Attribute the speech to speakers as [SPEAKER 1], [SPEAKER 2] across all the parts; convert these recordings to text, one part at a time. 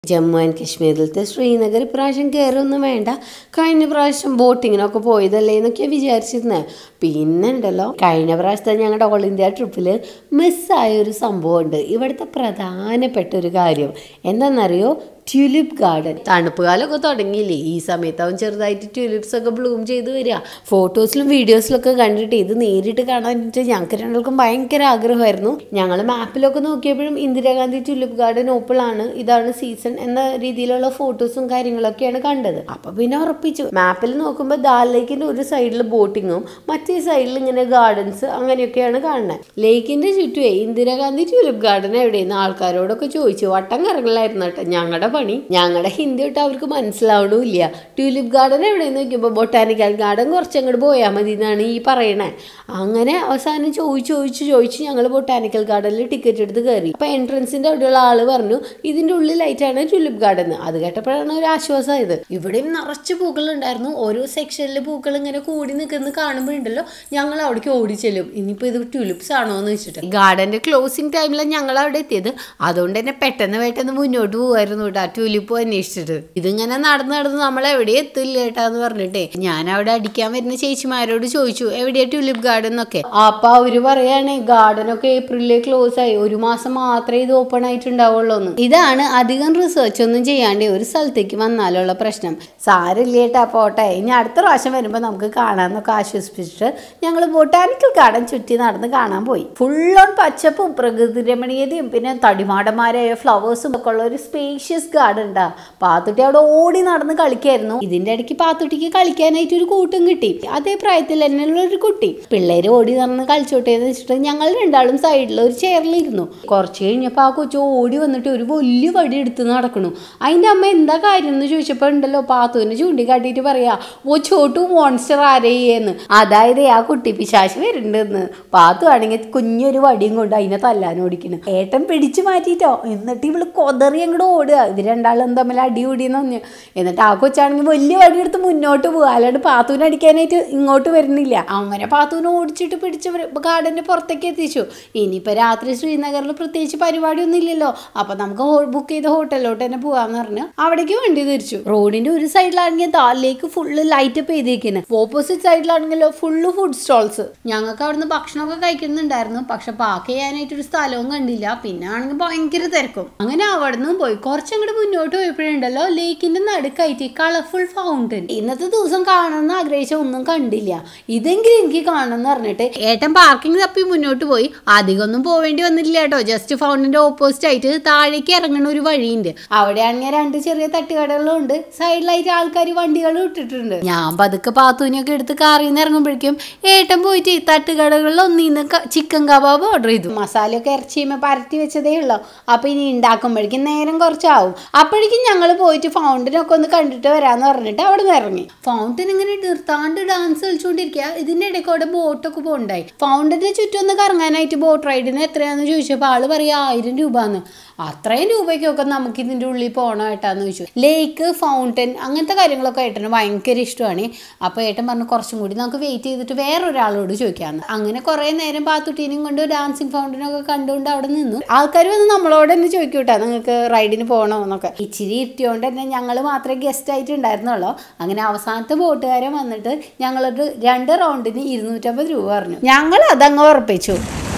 [SPEAKER 1] Jammu and കാശ്മീരിലത്തെ Srinagar ഇപ്രാവശ്യം കയറൊന്നും വേണ്ട കഴിഞ്ഞ പ്രാവശ്യം ബോട്ടിങ്ങിനൊക്കെ പോയതല്ലേ എന്നൊക്കെയാണ് വിചാരിച്ചിരുന്നത് പിന്നെ ഉണ്ടല്ലോ കഴിഞ്ഞ പ്രാവശ്യത്തെ ഞങ്ങളുടെ ഓൾ ഇന്ത്യ ട്രിപ്പിൽ മിസ്സായ ഒരു സംഭവമുണ്ട് ഇവിടുത്തെ പ്രധാനപ്പെട്ട ഒരു കാര്യം എന്താണെന്നറിയോ ട്യൂലിപ്പ് ഗാർഡൻ തണുപ്പ് കാലമൊക്കെ തുടങ്ങിയില്ലേ ഈ സമയത്താവും ചെറുതായിട്ട് ട്യൂലിപ്സ് ഒക്കെ ബ്ലൂം ചെയ്ത് വരിക ഫോട്ടോസിലും വീഡിയോസിലൊക്കെ കണ്ടിട്ട് ഇത് നേരിട്ട് കാണാനിട്ട് ഞങ്ങൾക്ക് രണ്ടുപേർക്കും ഭയങ്കര ആഗ്രഹമായിരുന്നു ഞങ്ങൾ മാപ്പിലൊക്കെ നോക്കിയപ്പോഴും ഇന്ദിരാഗാന്ധി ട്യൂലിപ്പ് ഗാർഡൻ ഓപ്പൺ ആണ് ഇതാണ് സീസൺ എന്ന രീതിയിലുള്ള ഫോട്ടോസും കാര്യങ്ങളൊക്കെയാണ് കണ്ടത് അപ്പൊ പിന്നെ ഉറപ്പിച്ചു മാപ്പിൽ നോക്കുമ്പോൾ ദാൽ ലേക്കിന്റെ ഒരു സൈഡിൽ ബോട്ടിങ്ങും മറ്റേ സൈഡിൽ ഇങ്ങനെ ഗാർഡൻസ് അങ്ങനെയൊക്കെയാണ് കാണുന്നത് ലേക്കിന്റെ ചുറ്റുമേ ഇന്ദിരാഗാന്ധി ട്യൂലിപ്പ് ഗാർഡൻ എവിടെയെന്ന് ആൾക്കാരോടൊക്കെ ചോദിച്ചു വട്ടം കറങ്ങലായിരുന്നു കേട്ടോ ഞങ്ങളുടെ പണി ഞങ്ങളുടെ ഹിന്ദി തൊട്ട് അവർക്ക് മനസ്സിലാവണമില്ല ട്യൂലിപ്പ് ഗാർഡൻ എവിടെയെന്ന് നോക്കിയപ്പോൾ ബൊട്ടാനിക്കൽ ഗാർഡൻ കുറച്ചങ്ങോട്ട് പോയാൽ മതി എന്നാണ് ഈ പറയണേ അങ്ങനെ അവസാനം ചോദിച്ചു ചോദിച്ചു ചോദിച്ചു ഞങ്ങൾ ബൊട്ടാനിക്കൽ ഗാർഡനിൽ ടിക്കറ്റ് എടുത്ത് കയറി അപ്പൊ എൻട്രൻസിന്റെ അവിടെയുള്ള ആള് പറഞ്ഞു ഇതിന്റെ ഉള്ളിലായിട്ടാണ് ട്യൂലിപ്പ് ഗാർഡൻ അത് കേട്ടപ്പോഴാണ് ഒരു ആശ്വാസമായത് ഇവിടെയും നിറച്ച് പൂക്കൾ ഉണ്ടായിരുന്നു ഓരോ സെക്ഷനിൽ പൂക്കൾ ഇങ്ങനെ കൂടി നിൽക്കുന്നത് കാണുമ്പോഴുണ്ടല്ലോ ഞങ്ങൾ അവിടേക്ക് ഓടിച്ചെല്ലും ഇനിയിപ്പോൾ ഇത് ട്യൂലിപ്സ് ആണോ എന്ന് വെച്ചിട്ട് ഗാർഡന്റെ ക്ലോസിംഗ് ടൈമിലാണ് ഞങ്ങൾ അവിടെ എത്തിയത് അതുകൊണ്ട് തന്നെ പെട്ടെന്ന് പെട്ടെന്ന് മുന്നോട്ട് പോകുമായിരുന്നു കേട്ടോ ട്യൂലിപ്പ് അന്വേഷിച്ചിട്ട് ഇതിങ്ങനെ നടന്ന് നടന്ന് നമ്മൾ എവിടെ എത്തില്ല കേട്ടാന്ന് പറഞ്ഞിട്ടേ ഞാൻ അവിടെ അടിക്കാൻ വരുന്ന ചേച്ചിമാരോട് ചോദിച്ചു എവിടെയാ ട്യൂലിപ്പ് ഗാർഡൻ എന്നൊക്കെ അപ്പൊ അവര് പറയാണ് ഗാർഡൻ ഒക്കെ ഏപ്രിലിൽ ക്ലോസ് ആയി ഒരു മാസം മാത്രമേ ഇത് ഓപ്പൺ ആയിട്ടുണ്ടാവുള്ളൂ എന്ന് ഇതാണ് അധികം റിസർച്ച് ഒന്നും ചെയ്യാണ്ട് ഒരു സ്ഥലത്തേക്ക് വന്നാലുള്ള പ്രശ്നം സാരില്ല കേട്ടാ പോട്ടെ ഇനി അടുത്ത പ്രാവശ്യം വരുമ്പോൾ നമുക്ക് കാണാമെന്നൊക്കെ ആശ്വസിപ്പിച്ചിട്ട് ഞങ്ങൾ ബൊട്ടാനിക്കൽ ഗാർഡൻ ചുറ്റി നടന്ന് കാണാൻ പോയി ഫുൾ ഓൺ പച്ചപ്പും പ്രകൃതി രമണീയതയും പിന്നെ തടിമാടന്മാരായ ഫ്ലവേഴ്സും ഒക്കെ ഉള്ള ഒരു സ്പേഷ്യസ് ഗാർഡൻ ഉണ്ടാ പാത്തുട്ടി അവിടെ ഓടി നടന്ന് കളിക്കായിരുന്നു ഇതിന്റെ ഇടയ്ക്ക് പാത്തുട്ടിക്ക് കളിക്കാനായിട്ട് ഒരു കൂട്ടും കിട്ടി അതേ പ്രായത്തിൽ തന്നെയുള്ള ഒരു കുട്ടി പിള്ളേര് ഓടി നടന്ന് കളിച്ചോട്ടെ എന്ന് വെച്ചിട്ട് ഞങ്ങൾ രണ്ടാളും സൈഡിൽ ഒരു ചെയറിലിരുന്നു കുറച്ച് കഴിഞ്ഞപ്പോൾ ആ കൊച്ചു ഓടി വന്നിട്ട് ഒരു വലിയ വടി എടുത്ത് നടക്കണു അതിന്റെ അമ്മ എന്താ കാര്യം എന്ന് ചോദിച്ചപ്പോൾ ഉണ്ടല്ലോ പാത്തുവിനെ ചൂണ്ടിക്കാട്ടിയിട്ട് പറയാ ഓ ചോട്ടു മോൺസ്റ്റർ ആരേന്ന് അതായത് ആ കുട്ടി പിശാശ് വരുന്നുണ്ടെന്ന് പാത്തു ആണെങ്കിൽ കുഞ്ഞൊരു വടിയും കൊണ്ട് അതിനെ തല്ലാൻ ഓടിക്കുന്നു ഏട്ടൻ പിടിച്ചു മാറ്റിയിട്ടോ എന്നിട്ട് ഇവള് കൊതറി അങ്ങോട്ട് ഓടുക ഇത് രണ്ടാളും തമ്മിൽ അടി കൂടിയെന്ന് പറഞ്ഞു എന്നിട്ട് ആ കൊച്ചാണെങ്കിൽ വലിയ വടി എടുത്ത് മുന്നോട്ട് പോകുക അല്ലാണ്ട് പാത്തൂനെ അടിക്കാനായിട്ട് ഇങ്ങോട്ട് വരുന്നില്ല അങ്ങനെ പാത്തൂനെ ഓടിച്ചിട്ട് പിടിച്ച് ഗാർഡന്റെ പുറത്തേക്ക് എത്തിച്ചു ഇനിയിപ്പോൾ രാത്രി ശ്രീനഗറിൽ പ്രത്യേകിച്ച് പരിപാടിയൊന്നും ഇല്ലല്ലോ അപ്പം നമുക്ക് ബുക്ക് ചെയ്ത ഹോട്ടലിലോട്ട് തന്നെ പോകാമെന്ന് പറഞ്ഞു അവിടേക്ക് വണ്ടി തിരിച്ചു റോഡിന്റെ ഒരു സൈഡിലാണെങ്കിൽ താലിലേക്ക് ഫുള്ള് ലൈറ്റ് അപ്പ് ചെയ്തേക്കുന്നത് ഓപ്പോസിറ്റ് സൈഡിലാണെങ്കിലോ ഫുള്ള് ഫുഡ് സ്റ്റോൾസ് ഞങ്ങൾക്ക് അവിടുന്ന് ഭക്ഷണമൊക്കെ കഴിക്കുന്നുണ്ടായിരുന്നു പക്ഷെ പാക്ക് ചെയ്യാനായിട്ട് ഒരു സ്ഥലവും കണ്ടില്ല പിന്നെ ആണെങ്കിൽ ഭയങ്കര തിരക്കും അങ്ങനെ അവിടെ നിന്നും പോയി കുറച്ചങ്ങോട്ട് മുന്നോട്ട് പോയപ്പോഴുണ്ടല്ലോ ലേക്കിന്റെ നടുക്കായിട്ട് കളർഫുൾ ഫൗണ്ടൻ ഇന്നത്തെ ദിവസം കാണണമെന്ന് ആഗ്രഹിച്ച ഒന്നും കണ്ടില്ല ഇതെങ്കിലും എനിക്ക് കാണണമെന്ന് പറഞ്ഞിട്ട് ഏട്ടൻ പാർക്കിംഗ് തപ്പി മുന്നോട്ട് പോയി അധികമൊന്നും പോവേണ്ടി വന്നില്ല കേട്ടോ ജസ്റ്റ് ഫൗണ്ടിന്റെ ഓപ്പോസിറ്റ് ആയിട്ട് താഴേക്ക് ഇറങ്ങുന്ന ഒരു വഴിയുണ്ട് അവിടെയാണെങ്കിൽ രണ്ട് ചെറിയ തട്ടുകടകളും ഉണ്ട് സൈഡിലായിട്ട് ആൾക്കാർ വണ്ടികൾ ഇട്ടിട്ടുണ്ട് ഞാൻ പതുക്കെ പാത്തൂനൊക്കെ എടുത്ത് കാറിൽ നിന്ന് ഇറങ്ങുമ്പോഴേക്കും ഏട്ടൻ പോയിട്ട് ഈ തട്ടുകടകളിൽ ഒന്നിന്ന് ചിക്കൻ കബാബ് ഓർഡർ ചെയ്തു മസാലയൊക്കെ ഇറച്ചിയുമ്പോൾ പരത്തി വെച്ചതേ ഉള്ളൂ അപ്പൊ ഇനി ഉണ്ടാക്കുമ്പോഴേക്കും നേരം കുറച്ചാവും അപ്പോഴേക്കും ഞങ്ങൾ പോയിട്ട് ഫൗണ്ടനൊക്കെ ഒന്ന് കണ്ടിട്ട് വരാന്ന് പറഞ്ഞിട്ട് അവിടെ നിന്ന് ഇറങ്ങി ഫൗണ്ടൻ ഇങ്ങനെ നിർത്താണ്ട് ഡാൻസ് കളിച്ചുകൊണ്ടിരിക്കുക ഇതിന്റെ ഇടയ്ക്ക് അവിടെ ബോട്ടൊക്കെ പോണ്ടായി ഫൗണ്ടന്റെ ചുറ്റും ഒന്ന് കറങ്ങാനായിട്ട് ബോട്ട് റൈഡിന് എത്രയാന്ന് ചോദിച്ചപ്പോൾ ആള് പറയാ ആയിരം രൂപ എന്ന് അത്രയും രൂപയ്ക്കൊക്കെ നമുക്ക് ഇതിന്റെ ഉള്ളിൽ പോകണം ഏട്ടാന്ന് ചോദിച്ചു ലേക്ക് ഫൗണ്ടൻ അങ്ങനത്തെ കാര്യങ്ങളൊക്കെ ഏട്ടന് ഭയങ്കര ഇഷ്ടമാണ് അപ്പോൾ ഏട്ടൻ പറഞ്ഞു കുറച്ചും കൂടി നമുക്ക് വെയിറ്റ് ചെയ്തിട്ട് വേറൊരാളോട് ചോദിക്കാമെന്ന് അങ്ങനെ കുറേ നേരം പാത്തുട്ടീനും കൊണ്ട് ഡാൻസിങ് ഫൗണ്ടനൊക്കെ കണ്ടുകൊണ്ട് അവിടെ നിന്നു ആൾക്കാർ വന്ന് നമ്മളോട് തന്നെ ചോദിക്കും കേട്ടോ നിങ്ങൾക്ക് റൈഡിന് പോകണോ എന്നൊക്കെ ഇച്ചിരി ഇരുട്ടിയോണ്ട് തന്നെ ഞങ്ങൾ മാത്രമേ ഗസ്റ്റ് ആയിട്ട് ഉണ്ടായിരുന്നുള്ളൂ അങ്ങനെ അവസാനത്തെ ബോട്ടുകാരൻ വന്നിട്ട് ഞങ്ങളൊരു രണ്ട് റൗണ്ടിന് ഇരുന്നൂറ്റമ്പത് രൂപ പറഞ്ഞു ഞങ്ങൾ അതങ്ങ് ഉറപ്പിച്ചു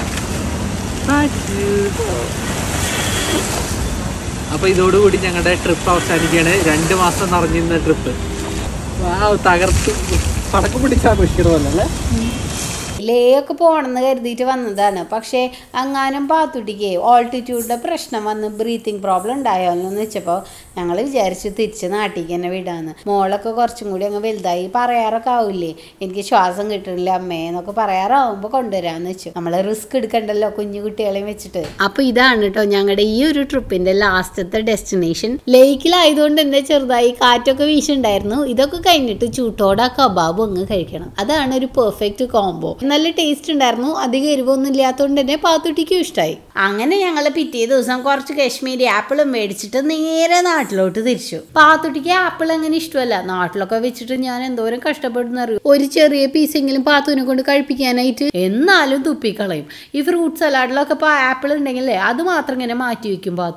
[SPEAKER 2] അപ്പൊ ഇതോടുകൂടി ഞങ്ങളുടെ ട്രിപ്പ് അവസാനിക്കുകയാണ് രണ്ട് മാസം നിറഞ്ഞിരുന്ന ട്രിപ്പ് തകർത്ത് പടക്കം പിടിച്ചാ ആഘോഷിക്കണമല്ലേ
[SPEAKER 1] ലേ ഒക്കെ പോകണമെന്ന് കരുതിയിട്ട് വന്നതാണ് പക്ഷേ അങ്ങാനും പാത്തുട്ടിക്ക് ഓൾട്ടിറ്റ്യൂഡിൻ്റെ പ്രശ്നം വന്ന് ബ്രീത്തിങ് പ്രോബ്ലം ഉണ്ടായാലോ എന്ന് വെച്ചപ്പോൾ ഞങ്ങൾ വിചാരിച്ചു തിരിച്ച് നാട്ടിലേക്ക് തന്നെ വിടാന്ന് മോളൊക്കെ കുറച്ചും കൂടി അങ്ങ് വലുതായി പറയാറൊക്കെ ആവില്ലേ എനിക്ക് ശ്വാസം കിട്ടണില്ല അമ്മേ എന്നൊക്കെ പറയാറാവുമ്പോൾ കൊണ്ടുവരാമെന്ന് വെച്ചു നമ്മൾ റിസ്ക് എടുക്കണ്ടല്ലോ കുഞ്ഞു കുട്ടികളെയും വെച്ചിട്ട് അപ്പോൾ ഇതാണ് കേട്ടോ ഞങ്ങളുടെ ഈ ഒരു ട്രിപ്പിൻ്റെ ലാസ്റ്റത്തെ ഡെസ്റ്റിനേഷൻ ലേക്കിലായതുകൊണ്ട് തന്നെ ചെറുതായി കാറ്റൊക്കെ വീശുണ്ടായിരുന്നു ഇതൊക്കെ കഴിഞ്ഞിട്ട് ചൂട്ടോട കബാബ് അങ്ങ് കഴിക്കണം അതാണ് ഒരു പെർഫെക്റ്റ് കോംബോ നല്ല ടേസ്റ്റ് ഉണ്ടായിരുന്നു അധികം എരിവൊന്നും ഇല്ലാത്തതുകൊണ്ട് തന്നെ പാത്തുട്ടിക്കും ഇഷ്ടമായി അങ്ങനെ ഞങ്ങൾ പിറ്റേ ദിവസം കുറച്ച് കാശ്മീരി ആപ്പിളും മേടിച്ചിട്ട് നേരെ നാട്ടിലോട്ട് തിരിച്ചു പാത്തുട്ടിക്ക് ആപ്പിൾ അങ്ങനെ ഇഷ്ടമല്ല നാട്ടിലൊക്കെ വെച്ചിട്ട് ഞാൻ എന്തോരം കഷ്ടപ്പെടുന്ന അറിയൂ ഒരു ചെറിയ പീസെങ്കിലും പാത്തുവിനെ കൊണ്ട് കഴിപ്പിക്കാനായിട്ട് എന്നാലും തുപ്പിക്കളയും ഈ ഫ്രൂട്ട് സലാഡിലൊക്കെ ഇപ്പോൾ ആപ്പിൾ ഉണ്ടെങ്കിലേ അത് മാത്രം ഇങ്ങനെ മാറ്റി വെക്കും പാത്തു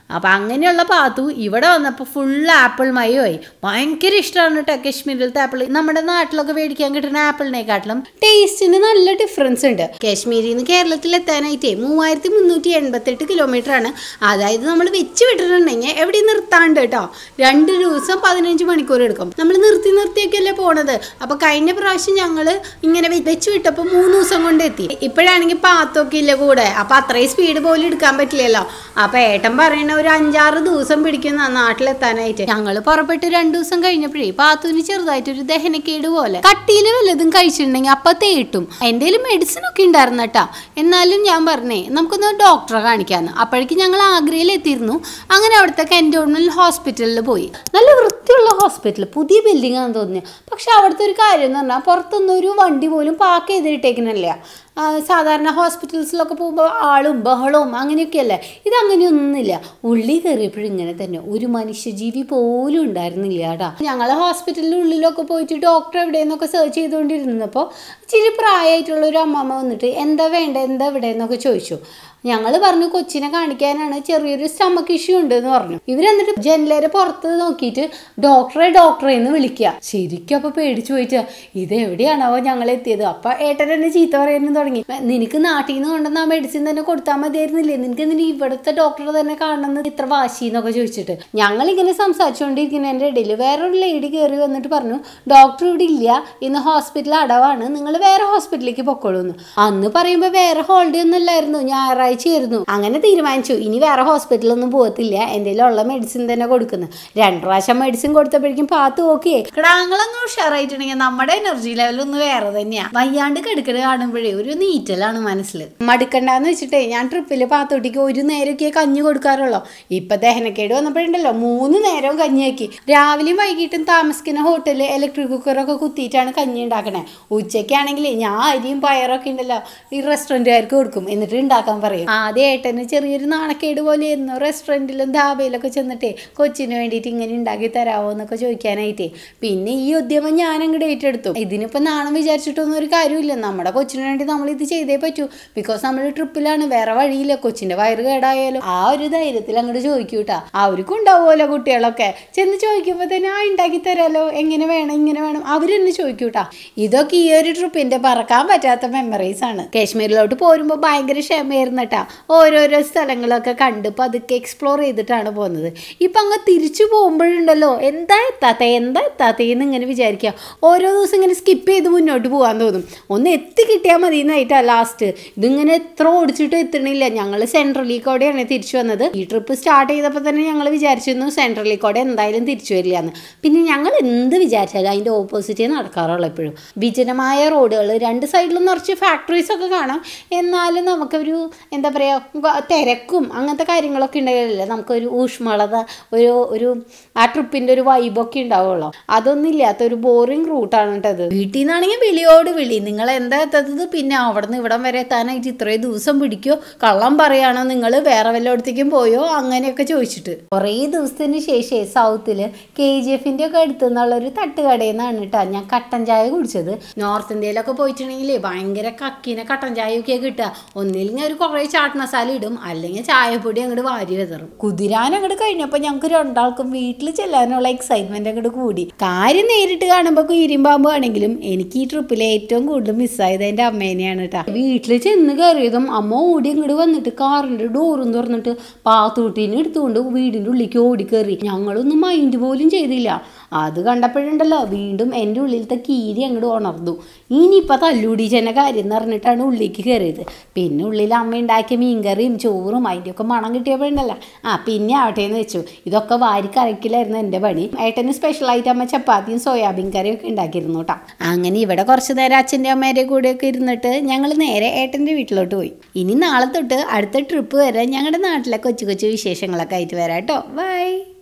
[SPEAKER 3] അപ്പം അങ്ങനെയുള്ള പാത്തു ഇവിടെ വന്നപ്പോൾ ഫുൾ ആപ്പിൾ മയമായി ഭയങ്കര ഇഷ്ടമാണ് കേട്ടോ കാശ്മീരിലത്തെ ആപ്പിൾ നമ്മുടെ നാട്ടിലൊക്കെ മേടിക്കാൻ കിട്ടുന്ന ആപ്പിളിനെക്കാട്ടിലും ടേസ്റ്റിന് നല്ല ഡിഫറൻസ് ഉണ്ട് കാശ്മീരിൽ നിന്ന് കേരളത്തിൽ എത്താനായിട്ടേ മൂവായിരത്തി മുന്നൂറ്റി എൺപത്തെട്ട് കിലോമീറ്റർ ആണ് അതായത് നമ്മൾ വെച്ച് വിട്ടിട്ടുണ്ടെങ്കിൽ എവിടെ നിർത്താണ്ട് കേട്ടോ രണ്ട് ദിവസം പതിനഞ്ച് മണിക്കൂർ എടുക്കും നമ്മൾ നിർത്തി നിർത്തിയൊക്കെയല്ലേ പോണത് അപ്പോൾ കഴിഞ്ഞ പ്രാവശ്യം ഞങ്ങൾ ഇങ്ങനെ വെ- വെച്ച് വിട്ടപ്പോൾ മൂന്ന് ദിവസം കൊണ്ട് എത്തി ഇപ്പോഴാണെങ്കിൽ പാത്തൊക്കെ ഇല്ല കൂടെ അപ്പോൾ അത്രയും സ്പീഡ് പോലും എടുക്കാൻ പറ്റില്ലല്ലോ അപ്പോൾ ഏട്ടൻ പറയണ ഒരു അഞ്ചാറ് ദിവസം പിടിക്കുന്ന നാട്ടിലെത്താനായിട്ട് ഞങ്ങൾ പുറപ്പെട്ട് രണ്ടു ദിവസം കഴിഞ്ഞപ്പോഴേ പാത്തുവിന് ചെറുതായിട്ടൊരു ദഹനക്കേട് പോലെ കട്ടിയിൽ വല്ലതും കഴിച്ചിട്ടുണ്ടെങ്കിൽ അപ്പം തേട്ടും എൻ്റെ മെഡിസിൻ ഒക്കെ ഉണ്ടായിരുന്നു കേട്ടാ എന്നാലും ഞാൻ പറഞ്ഞേ നമുക്കൊന്ന് ഡോക്ടറെ കാണിക്കാമെന്ന് അപ്പോഴേക്കും ഞങ്ങൾ ആഗ്രയിൽ എത്തിയിരുന്നു അങ്ങനെ അവിടുത്തെ കെൻറ്റോൺമെന്റ് ഹോസ്പിറ്റലിൽ പോയി നല്ല വൃത്തിയുള്ള ഹോസ്പിറ്റൽ പുതിയ ബിൽഡിംഗ് ആണെന്ന് തോന്നി പക്ഷെ അവിടുത്തെ ഒരു കാര്യം എന്ന് പറഞ്ഞാൽ പുറത്തൊന്നും ഒരു വണ്ടി പോലും പാർക്ക് ചെയ്തിട്ടേക്കുന്നില്ല ആ, സാധാരണ ഹോസ്പിറ്റൽസിലൊക്കെ പോകുമ്പോൾ ആളും ബഹളവും അങ്ങനെയൊക്കെയല്ലേ ഇതങ്ങനെയൊന്നുമില്ല ഉള്ളി കയറിയപ്പോഴും ഇങ്ങനെ തന്നെ ഒരു മനുഷ്യജീവി പോലും ഉണ്ടായിരുന്നില്ല കേട്ടാ ഞങ്ങൾ ഹോസ്പിറ്റലിൻ്റെ ഉള്ളിലൊക്കെ പോയിട്ട് ഡോക്ടർ എവിടെയെന്നൊക്കെ സെർച്ച് ചെയ്തുകൊണ്ടിരുന്നപ്പോൾ ഇച്ചിരി പ്രായമായിട്ടുള്ള ഒരു അമ്മമ്മ വന്നിട്ട് എന്താ വേണ്ട എന്താ ഇവിടെ എന്നൊക്കെ ചോദിച്ചു ഞങ്ങൾ പറഞ്ഞു കൊച്ചിനെ കാണിക്കാനാണ് ചെറിയൊരു സ്റ്റമക്ക് ഇഷ്യൂ ഉണ്ട് എന്ന് പറഞ്ഞു ഇവരെന്നിട്ട് ജനലേരെ പുറത്ത് നോക്കിയിട്ട് ഡോക്ടറെ ഡോക്ടറെ എന്ന് വിളിക്കുക ശരിക്കും അപ്പൊ പേടിച്ചു പോയിട്ട് ഇത് എവിടെയാണാവോ ഞങ്ങൾ എത്തിയത് അപ്പൊ ഏട്ടൻ എന്നെ ചീത്ത പറയാനും തുടങ്ങി നിനക്ക് നാട്ടിൽ നിന്ന് കൊണ്ടുവന്ന ആ മെഡിസിൻ തന്നെ കൊടുത്താൽ മതിയായിരുന്നില്ലേ നിനക്ക് എന്തിനാ ഇവിടുത്തെ ഡോക്ടറെ തന്നെ കാണണമെന്ന് ഇത്ര വാശി എന്നൊക്കെ ചോദിച്ചിട്ട് ഞങ്ങൾ ഇങ്ങനെ സംസാരിച്ചുകൊണ്ടിരിക്കുന്നതിൻ്റെ ഇടയിൽ വേറൊരു ലേഡി കയറി വന്നിട്ട് പറഞ്ഞു ഡോക്ടർ ഇവിടെ ഇല്ല ഇന്ന് ഹോസ്പിറ്റൽ അടവാണ് നിങ്ങൾ വേറെ ഹോസ്പിറ്റലിലേക്ക് പൊക്കോളൂ എന്ന് അന്ന് പറയുമ്പോൾ വേറെ ഹോളിഡേ ഒന്നും അല്ലായിരുന്നു ഞായറാഴ്ച ആയിരുന്നു അങ്ങനെ തീരുമാനിച്ചു ഇനി വേറെ ഹോസ്പിറ്റലൊന്നും പോകത്തില്ല എൻ്റെ ഉള്ള മെഡിസിൻ തന്നെ കൊടുക്കുന്നു രണ്ട് പ്രാവശ്യം മെഡിസിൻ കൊടുത്തപ്പോഴേക്കും പാത്ത് ഓക്കെ കിടാങ്ങളങ്ങ് ഉഷാറായിട്ടുണ്ടെങ്കിൽ നമ്മുടെ എനർജി ലെവൽ ഒന്ന് വേറെ തന്നെയാ വയ്യാണ്ട് കിടക്കണ കാണുമ്പോഴേ ഒരു നീറ്റലാണ് മനസ്സിൽ മടുക്കണ്ടെന്ന് വെച്ചിട്ടേ ഞാൻ ട്രിപ്പിൽ പാത്തോട്ടിക്ക് ഒരു നേരമൊക്കെ കഞ്ഞി കൊടുക്കാറുള്ളൂ ഇപ്പൊ ദഹനക്കേട് വന്നപ്പോഴുണ്ടല്ലോ മൂന്ന് നേരവും കഞ്ഞിയാക്കി രാവിലെയും വൈകിട്ടും താമസിക്കുന്ന ഹോട്ടലിൽ ഇലക്ട്രിക് കുക്കറൊക്കെ കുത്തിയിട്ടാണ് കഞ്ഞി ഉണ്ടാക്കണേ ഉച്ചയ്ക്കാണെങ്കിൽ ഞാൻ അരിയും പയറൊക്കെ ഉണ്ടല്ലോ ഈ റെസ്റ്റോറൻറ്റുകാർക്ക് കൊടുക്കും എന്നിട്ട് ഉണ്ടാക്കാൻ പറയും ആദ്യം ഏട്ടന് ചെറിയൊരു നാണക്കേട് പോലെയായിരുന്നു റെസ്റ്റോറൻറ്റിലും ധാബയിലൊക്കെ ചെന്നിട്ടേ കൊച്ചിന് വേണ്ടിയിട്ട് ഇങ്ങനെ ഉണ്ടാക്കി തരാമോ എന്നൊക്കെ ചോദിക്കാനായിട്ടേ പിന്നെ ഈ ഉദ്യമം ഞാൻ അങ്ങോട്ട് ഏറ്റെടുത്തു ഇതിനിപ്പോൾ നാണം വിചാരിച്ചിട്ടൊന്നും ഒരു കാര്യമില്ല നമ്മുടെ കൊച്ചിന് വേണ്ടി നമ്മൾ ഇത് ചെയ്തേ പറ്റൂ ബിക്കോസ് നമ്മൾ ട്രിപ്പിലാണ് വേറെ വഴിയില്ല കൊച്ചിന്റെ വയറ് കേടായാലും ആ ഒരു ധൈര്യത്തിൽ അങ്ങോട്ട് ചോദിക്കൂട്ടാ അവർക്കും ഉണ്ടാവുമല്ലോ കുട്ടികളൊക്കെ ചെന്ന് ചോദിക്കുമ്പോൾ തന്നെ ആ ഉണ്ടാക്കി തരാലോ എങ്ങനെ വേണം ഇങ്ങനെ വേണം അവരെന്നെ ചോദിക്കൂട്ടാ ഇതൊക്കെ ഈ ഒരു ട്രിപ്പിന്റെ പറക്കാൻ പറ്റാത്ത മെമ്മറീസ് ആണ് കാശ്മീരിലോട്ട് പോരുമ്പോൾ ഭയങ്കര ക്ഷമയായിരുന്നു കേട്ടാ ഓരോരോ സ്ഥലങ്ങളൊക്കെ കണ്ട് പതുക്കെ എക്സ്പ്ലോർ ചെയ്തിട്ടാണ് പോകുന്നത് ഇപ്പം അങ്ങ് തിരിച്ചു പോകുമ്പോഴുണ്ടല്ലോ എന്താ എത്താത്ത എന്താ എത്താത്തേന്ന് ഇങ്ങനെ വിചാരിക്കുക ഓരോ ദിവസം ഇങ്ങനെ സ്കിപ്പ് ചെയ്ത് മുന്നോട്ട് പോകാൻ തോന്നും ഒന്ന് എത്തി കിട്ടിയാൽ മതി എന്നായിട്ടാ ലാസ്റ്റ് ഇതിങ്ങനെ എത്ര ഓടിച്ചിട്ട് എത്തണില്ല ഞങ്ങൾ സെൻട്രലിൽ കൂടെയാണ് തിരിച്ചു വന്നത് ഈ ട്രിപ്പ് സ്റ്റാർട്ട് ചെയ്തപ്പോൾ തന്നെ ഞങ്ങൾ വിചാരിച്ചിരുന്നു സെൻട്രലിൽ കൂടെ എന്തായാലും തിരിച്ചു വരില്ല എന്ന് പിന്നെ ഞങ്ങൾ എന്ത് വിചാരിച്ചാലും അതിൻ്റെ ഓപ്പോസിറ്റേ നടക്കാറുള്ളൂ എപ്പോഴും വിജനമായ റോഡുകൾ രണ്ട് സൈഡിലും നിറച്ച് ഫാക്ടറീസ് ഒക്കെ കാണാം എന്നാലും നമുക്കൊരു എന്താ പറയുക തിരക്കും അങ്ങനത്തെ കാര്യങ്ങളൊക്കെ ഉണ്ടെങ്കിലല്ലേ നമുക്കൊരു ഊഷ്മളത ഒരു ഒരു ആ ട്രിപ്പിൻ്റെ ഒരു വൈബൊക്കെ ഉണ്ടാവുള്ളൂ അതൊന്നും ഇല്ലാത്ത ഒരു ബോറിംഗ് റൂട്ടാണ് കേട്ടത് വീട്ടിൽ നിന്നാണെങ്കിൽ വിളിയോട് വിളി നിങ്ങൾ എന്താ എത്തത് പിന്നെ അവിടെ നിന്ന് ഇവിടം വരെ എത്താനായിട്ട് ഇത്രയും ദിവസം പിടിക്കോ കള്ളം പറയാണോ നിങ്ങൾ വേറെ വല്ലയിടത്തേക്കും പോയോ അങ്ങനെയൊക്കെ ചോദിച്ചിട്ട് കുറേ ദിവസത്തിന് ശേഷം സൗത്തില് കെ ജി എഫിൻ്റെ ഒക്കെ അടുത്ത് നിന്നുള്ള ഒരു തട്ടുകടയിൽ നിന്നാണ് കേട്ടോ ഞാൻ കട്ടൻ ചായ കുടിച്ചത് നോർത്ത് ഇന്ത്യയിലൊക്കെ പോയിട്ടുണ്ടെങ്കിലേ ഭയങ്കര കക്കിനെ കട്ടൻ ചായയൊക്കെ കിട്ടുക ഒന്നില്ലെങ്കിൽ ഒരു കുറേ ചാട്ട് മസാല ഇടും അല്ലെങ്കിൽ ചായപ്പൊടി അങ്ങോട്ട് വാരി വെതറും കുതിരാൻ അങ്ങോട്ട് കഴിഞ്ഞപ്പോൾ ഞങ്ങൾക്ക് രണ്ടാൾക്കും വീട്ടിൽ ചെല്ലാനുള്ള എക്സൈറ്റ്മെന്റ് അങ്ങോട്ട് കൂടി കാര്യം നേരിട്ട് കാണുമ്പോൾ കുയിരിമ്പാമ്പ് ആണെങ്കിലും എനിക്ക് ഈ ട്രിപ്പിൽ ഏറ്റവും കൂടുതൽ മിസ്സായത് എൻ്റെ അമ്മേനെയാണ് കേട്ടോ വീട്ടിൽ ചെന്ന് കയറിയതും അമ്മ ഓടി അങ്ങോട്ട് വന്നിട്ട് കാറിൻ്റെ ഡോറും തുറന്നിട്ട് പാത്തൂട്ടീനെ എടുത്തുകൊണ്ട് വീടിൻ്റെ ഉള്ളിലേക്ക് ഓടി കയറി ഞങ്ങളൊന്നും മൈൻഡ് പോലും ചെയ്തില്ല അത് കണ്ടപ്പോഴുണ്ടല്ലോ വീണ്ടും എൻ്റെ ഉള്ളിലത്തെ കീരി അങ്ങോട്ട് ഉണർന്നു ഇനിയിപ്പോൾ തല്ലൂടിച്ചെന്നെ കാര്യം എന്ന് പറഞ്ഞിട്ടാണ് ഉള്ളിലേക്ക് കയറിയത് പിന്നെ ഉള്ളിൽ അമ്മ ഉണ്ടാക്കിയ മീൻകറിയും ചോറും അതിൻ്റെയൊക്കെ മണം കിട്ടിയപ്പോഴുണ്ടല്ലോ ആ പിന്നെ ആവട്ടെ എന്ന് വെച്ചു ഇതൊക്കെ വാരി കറിക്കില്ലായിരുന്നു എൻ്റെ പണി ഏട്ടന് സ്പെഷ്യലായിട്ട് അമ്മ ചപ്പാത്തിയും സോയാബീൻ കറിയും ഒക്കെ ഉണ്ടാക്കിയിരുന്നു കേട്ടോ അങ്ങനെ ഇവിടെ കുറച്ച് നേരം അച്ഛൻ്റെ അമ്മേരെ കൂടെയൊക്കെ ഇരുന്നിട്ട് ഞങ്ങൾ നേരെ ഏട്ടൻ്റെ വീട്ടിലോട്ട് പോയി ഇനി നാളെ തൊട്ട് അടുത്ത ട്രിപ്പ് വരെ ഞങ്ങളുടെ നാട്ടിലെ കൊച്ചു കൊച്ചു വിശേഷങ്ങളൊക്കെ ആയിട്ട് വരാം കേട്ടോ ബൈ